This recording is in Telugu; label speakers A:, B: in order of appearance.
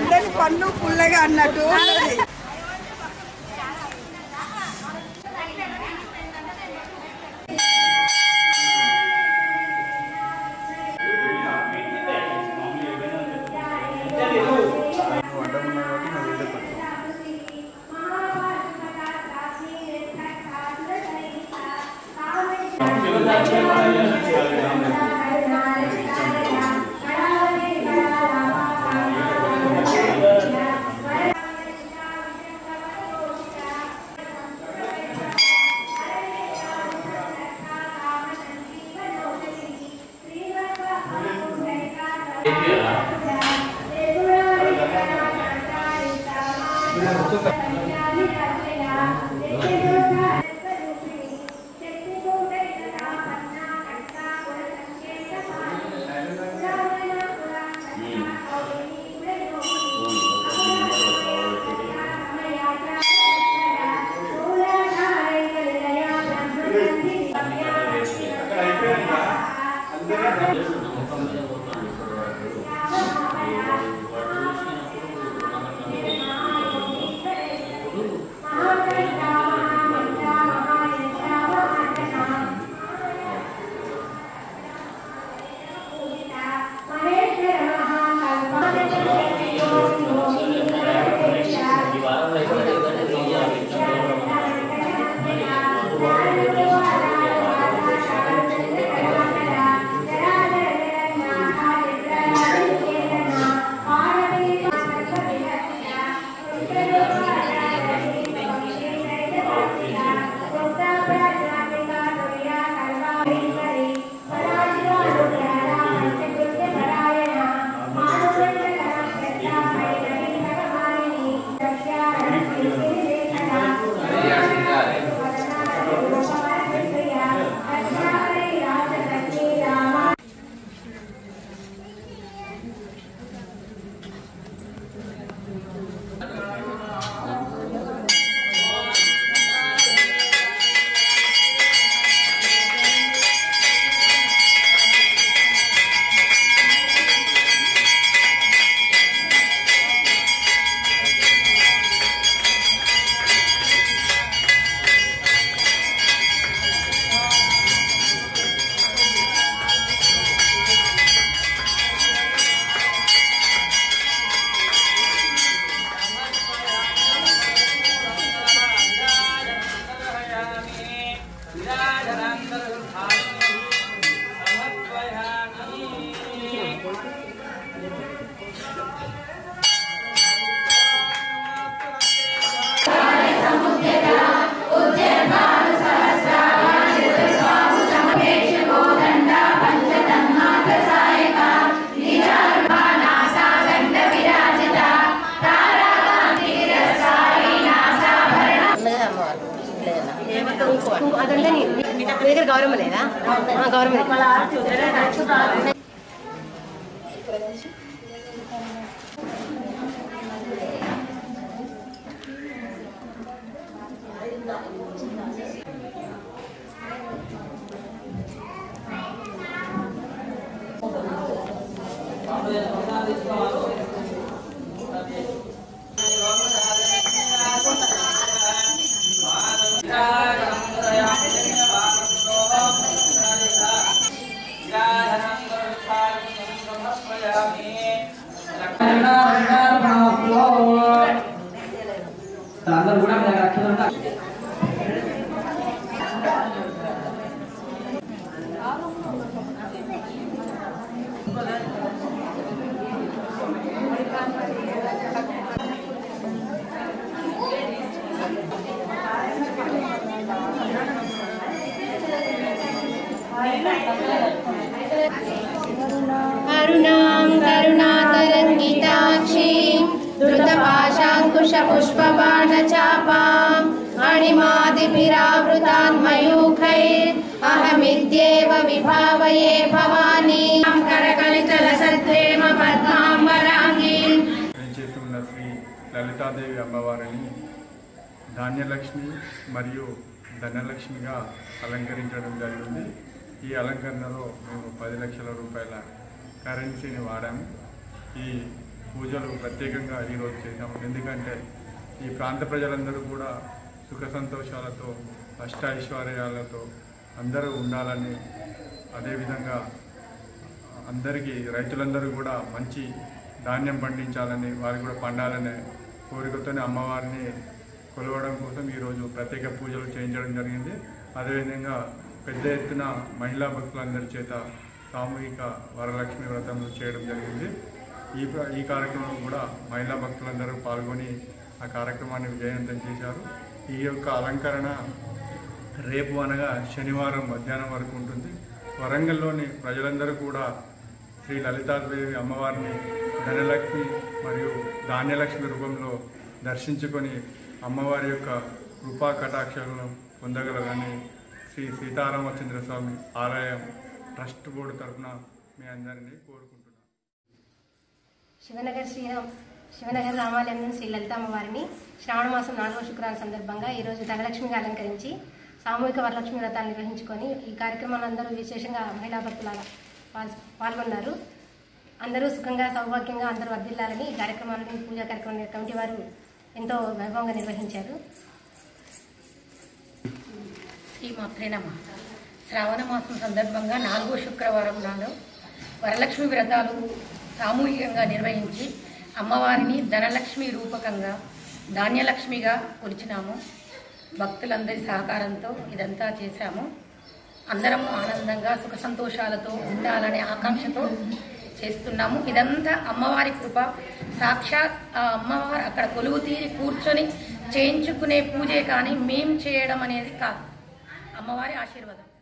A: అందరి పన్ను పుల్లగా అన్నట్టు ఉన్నది.
B: అడ్డం ఉన్నాయి కాబట్టి నా వీడియో తక్కువ
C: అదంటే నీ నీ దగ్గర గౌరవం లేదా ఆ, గౌరవం లేదు.
D: అందరూ కూడా మీ దగ్గర అక్షరంతా
C: అరుణాం కరుణాతరంగితాక్షీం धृतपाशाङ्कुशपुष्पबाणचापाम् अणिमादिभिरावृतान्मयूखैः अहमित्येव विभावये भवानीं करकलितलसद्रेम पद्माम्बराङ्गीम्
B: చేస్తూ ఉన్న శ్రీ లలితాదేవి అమ్మవారిని ధాన్యలక్ష్మి మరియు ధనలక్ష్మిగా అలంకరించడం జరిగింది ఈ అలంకరణలో మేము పది లక్షల రూపాయల కరెన్సీని వాడాము ఈ పూజలు ప్రత్యేకంగా ఈరోజు చేశాము ఎందుకంటే ఈ ప్రాంత ప్రజలందరూ కూడా సుఖ సంతోషాలతో అష్టైశ్వర్యాలతో అందరూ ఉండాలని అదేవిధంగా అందరికీ రైతులందరూ కూడా మంచి ధాన్యం పండించాలని వారికి కూడా పండాలనే కోరికతోనే అమ్మవారిని కొలవడం కోసం ఈరోజు ప్రత్యేక పూజలు చేయించడం జరిగింది అదేవిధంగా పెద్ద ఎత్తున మహిళా భక్తులందరి చేత సామూహిక వరలక్ష్మి వ్రతం చేయడం జరిగింది ఈ ప్ర- ఈ కార్యక్రమం కూడా మహిళా భక్తులందరూ పాల్గొని ఆ కార్యక్రమాన్ని విజయవంతం చేశారు ఈ యొక్క అలంకరణ రేపు అనగా శనివారం మధ్యాహ్నం వరకు ఉంటుంది వరంగల్లోని ప్రజలందరూ కూడా శ్రీ లలితాదేవి అమ్మవారిని ధనలక్ష్మి మరియు ధాన్యలక్ష్మి రూపంలో దర్శించుకొని అమ్మవారి యొక్క కృపా కటాక్షాలను పొందగలరని శ్రీ సీతారామచంద్ర స్వామి ఆలయం ట్రస్ట్ బోర్డు తరఫున మీ అందరినీ కోరుకుంటున్నాను
C: శివనగర్ శ్రీరామ్ శివనగర్ రామాలయం శ్రీ లలితామ్మ వారిని శ్రావణ మాసం నాలుగో శుక్రవారం సందర్భంగా ఈరోజు ధనలక్ష్మిగా అలంకరించి సామూహిక వరలక్ష్మి వ్రతాన్ని నిర్వహించుకొని ఈ కార్యక్రమాన్ని అందరూ విశేషంగా మహిళా భక్తులాగా పాల్- పాల్గొన్నారు అందరూ సుఖంగా సౌభాగ్యంగా అందరూ వర్ధిల్లాలని ఈ కార్యక్రమాన్ని పూజా కార్యక్రమం కమిటీ వారు ఎంతో వైభవంగా నిర్వహించారు
E: శ్రీమాత్రే నమ శ్రావణ మాసం సందర్భంగా నాలుగో శుక్రవారం నాడు వరలక్ష్మి వ్రతాలు సామూహికంగా నిర్వహించి అమ్మవారిని ధనలక్ష్మి రూపకంగా ధాన్యలక్ష్మిగా కొలిచినాము భక్తులందరి సహకారంతో ఇదంతా చేశాము అందరము ఆనందంగా సుఖ సంతోషాలతో ఉండాలనే ఆకాంక్షతో చేస్తున్నాము ఇదంతా అమ్మవారి కృప సాక్షాత్ ఆ అమ్మవారు అక్కడ కొలువు తీరి కూర్చొని చేయించుకునే పూజే కానీ మేం చేయడం అనేది కాదు అమ్మవారి ఆశీర్వాదం